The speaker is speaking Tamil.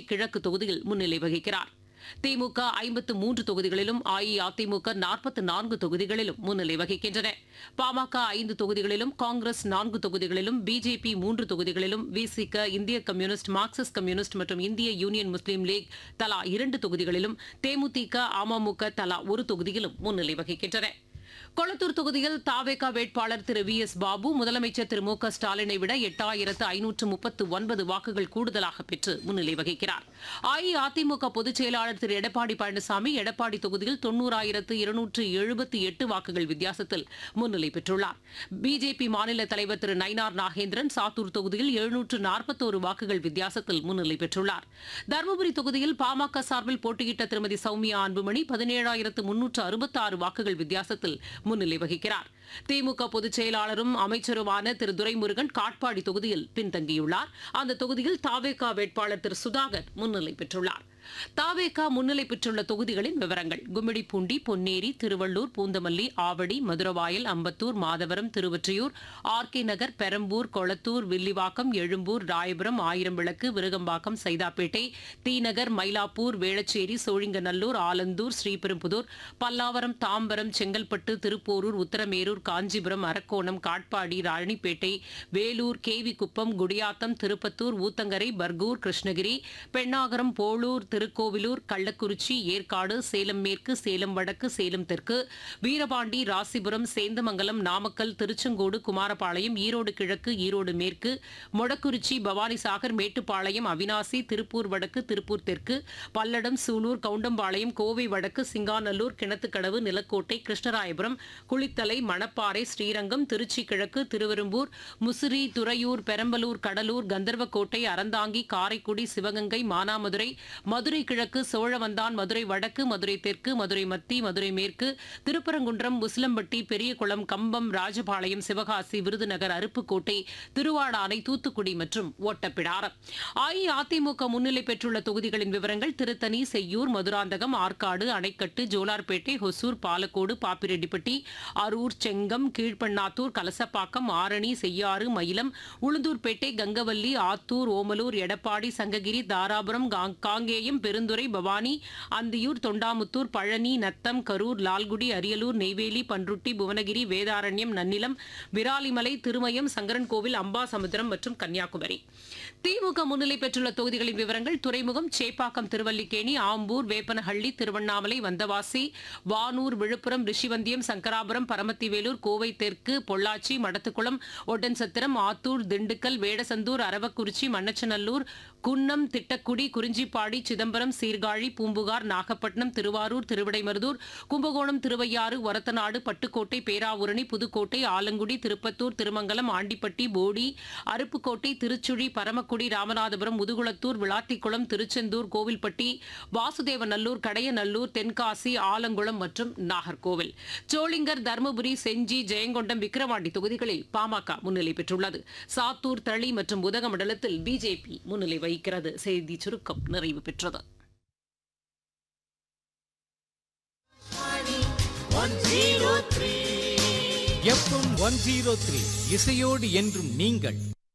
கிழக்கு தொகுதியில் முன்னிலை வகிக்கிறார் திமுக ஐம்பத்து மூன்று தொகுதிகளிலும் அஇஅதிமுக நாற்பத்தி நான்கு தொகுதிகளிலும் முன்னிலை வகிக்கின்றன பாமக ஐந்து தொகுதிகளிலும் காங்கிரஸ் நான்கு தொகுதிகளிலும் பிஜேபி மூன்று தொகுதிகளிலும் விசிக இந்திய கம்யூனிஸ்ட் மார்க்சிஸ்ட் கம்யூனிஸ்ட் மற்றும் இந்திய யூனியன் முஸ்லீம் லீக் தலா இரண்டு தொகுதிகளிலும் தேமுதிக அமமுக தலா ஒரு தொகுதியிலும் முன்னிலை வகிக்கின்றன கொளத்தூர் தொகுதியில் தாவேகா வேட்பாளர் திரு வி எஸ் பாபு முதலமைச்சர் திரு மு க ஸ்டாலினை விட எட்டாயிரத்து ஐநூற்று முப்பத்து ஒன்பது வாக்குகள் கூடுதலாக பெற்று முன்னிலை வகிக்கிறார் அஇஅதிமுக பொதுச் செயலாளர் திரு எடப்பாடி பழனிசாமி எடப்பாடி தொகுதியில் தொன்னூறாயிரத்து இருநூற்று எழுபத்தி எட்டு வாக்குகள் வித்தியாசத்தில் முன்னிலை பெற்றுள்ளார் பிஜேபி மாநில தலைவர் திரு நயினார் நாகேந்திரன் சாத்தூர் தொகுதியில் எழுநூற்று நாற்பத்தோரு வாக்குகள் வித்தியாசத்தில் முன்னிலை பெற்றுள்ளார் தருமபுரி தொகுதியில் பாமக சார்பில் போட்டியிட்ட திருமதி சௌமியா அன்புமணி பதினேழாயிரத்து முன்னூற்று அறுபத்தாறு வாக்குகள் வித்தியாசத்தில் முன்னிலை வகிக்கிறார் திமுக பொதுச் செயலாளரும் அமைச்சருமான திரு துரைமுருகன் காட்பாடி தொகுதியில் பின்தங்கியுள்ளார் அந்த தொகுதியில் தாவேகா வேட்பாளர் திரு சுதாகர் முன்னிலை பெற்றுள்ளார் தாவேகா முன்னிலை பெற்றுள்ள தொகுதிகளின் விவரங்கள் கும்மிடிப்பூண்டி பொன்னேரி திருவள்ளூர் பூந்தமல்லி ஆவடி மதுரவாயல் அம்பத்தூர் மாதவரம் திருவொற்றியூர் ஆர்கே நகர் பெரம்பூர் கொளத்தூர் வில்லிவாக்கம் எழும்பூர் ராயபுரம் ஆயிரம்விளக்கு விருகம்பாக்கம் சைதாப்பேட்டை தீநகர் மயிலாப்பூர் வேளச்சேரி சோழிங்கநல்லூர் ஆலந்தூர் ஸ்ரீபெரும்புதூர் பல்லாவரம் தாம்பரம் செங்கல்பட்டு திருப்போரூர் உத்தரமேரூர் காஞ்சிபுரம் அரக்கோணம் காட்பாடி ராணிப்பேட்டை வேலூர் கேவிக்குப்பம் குடியாத்தம் திருப்பத்தூர் ஊத்தங்கரை பர்கூர் கிருஷ்ணகிரி பெண்ணாகரம் போளூர் திருக்கோவிலூர் கள்ளக்குறிச்சி ஏற்காடு சேலம் மேற்கு சேலம் வடக்கு சேலம் தெற்கு வீரபாண்டி ராசிபுரம் சேந்தமங்கலம் நாமக்கல் திருச்செங்கோடு குமாரபாளையம் ஈரோடு கிழக்கு ஈரோடு மேற்கு மொடக்குறிச்சி பவானிசாகர் மேட்டுப்பாளையம் அவினாசி திருப்பூர் வடக்கு திருப்பூர் தெற்கு பல்லடம் சூலூர் கவுண்டம்பாளையம் கோவை வடக்கு சிங்காநல்லூர் கிணத்துக்கடவு நிலக்கோட்டை கிருஷ்ணராயபுரம் குளித்தலை மணப்பாறை ஸ்ரீரங்கம் திருச்சி கிழக்கு திருவெரும்பூர் முசிறி துறையூர் பெரம்பலூர் கடலூர் கந்தர்வக்கோட்டை அறந்தாங்கி காரைக்குடி சிவகங்கை மானாமதுரை மதுரை கிழக்கு சோழவந்தான் மதுரை வடக்கு மதுரை தெற்கு மதுரை மத்தி மதுரை மேற்கு திருப்பரங்குன்றம் முஸ்லம்பட்டி பெரியகுளம் கம்பம் ராஜபாளையம் சிவகாசி விருதுநகர் அருப்புக்கோட்டை திருவாடானை தூத்துக்குடி மற்றும் ஓட்டப்பிடாரம் அஇஅதிமுக முன்னிலை பெற்றுள்ள தொகுதிகளின் விவரங்கள் திருத்தணி செய்யூர் மதுராந்தகம் ஆற்காடு அணைக்கட்டு ஜோலார்பேட்டை ஹொசூர் பாலக்கோடு பாப்பிரெட்டிப்பட்டி அரூர் செங்கம் கீழ்பண்ணாத்தூர் கலசப்பாக்கம் ஆரணி செய்யாறு மயிலம் உளுந்தூர்பேட்டை கங்கவல்லி ஆத்தூர் ஓமலூர் எடப்பாடி சங்ககிரி தாராபுரம் காங்- காங்கேயம் பெருந்துறை பவானி அந்தியூர் தொண்டாமுத்தூர் பழனி நத்தம் கரூர் லால்குடி அரியலூர் நெய்வேலி பன்ருட்டி புவனகிரி வேதாரண்யம் நன்னிலம் விராலிமலை திருமயம் சங்கரன்கோவில் அம்பாசமுத்திரம் மற்றும் கன்னியாகுமரி திமுக முன்னிலை பெற்றுள்ள தொகுதிகளின் விவரங்கள் துறைமுகம் சேப்பாக்கம் திருவல்லிக்கேணி ஆம்பூர் வேப்பனஹள்ளி திருவண்ணாமலை வந்தவாசி வானூர் விழுப்புரம் ரிஷிவந்தியம் சங்கராபுரம் பரமத்திவேலூர் கோவை தெற்கு பொள்ளாச்சி மடத்துக்குளம் ஒட்டன்சத்திரம் ஆத்தூர் திண்டுக்கல் வேடசந்தூர் அரவக்குறிச்சி மண்ணச்சநல்லூர் குன்னம் திட்டக்குடி குறிஞ்சிப்பாடி சிதம்பரம் சீர்காழி பூம்புகார் நாகப்பட்டினம் திருவாரூர் திருவிடைமருதூர் கும்பகோணம் திருவையாறு ஒரத்தநாடு பட்டுக்கோட்டை பேராவூரணி புதுக்கோட்டை ஆலங்குடி திருப்பத்தூர் திருமங்கலம் ஆண்டிப்பட்டி போடி அருப்புக்கோட்டை திருச்சுழி பரமக்குடி ராமநாதபுரம் முதுகுளத்தூர் விளாத்திக்குளம் திருச்செந்தூர் கோவில்பட்டி வாசுதேவநல்லூர் கடையநல்லூர் தென்காசி ஆலங்குளம் மற்றும் நாகர்கோவில் சோளிங்கர் தருமபுரி செஞ்சி ஜெயங்கொண்டம் விக்கிரவாண்டி தொகுதிகளில் பாமக முன்னிலை பெற்றுள்ளது சாத்தூர் தளி மற்றும் உதகமண்டலத்தில் பிஜேபி முன்னிலை வகிக்கிறது செய்தி சுருக்கம் நிறைவு பெற்றது எஃப்எம் ஒன் ஜீரோ த்ரீ இசையோடு என்றும் நீங்கள்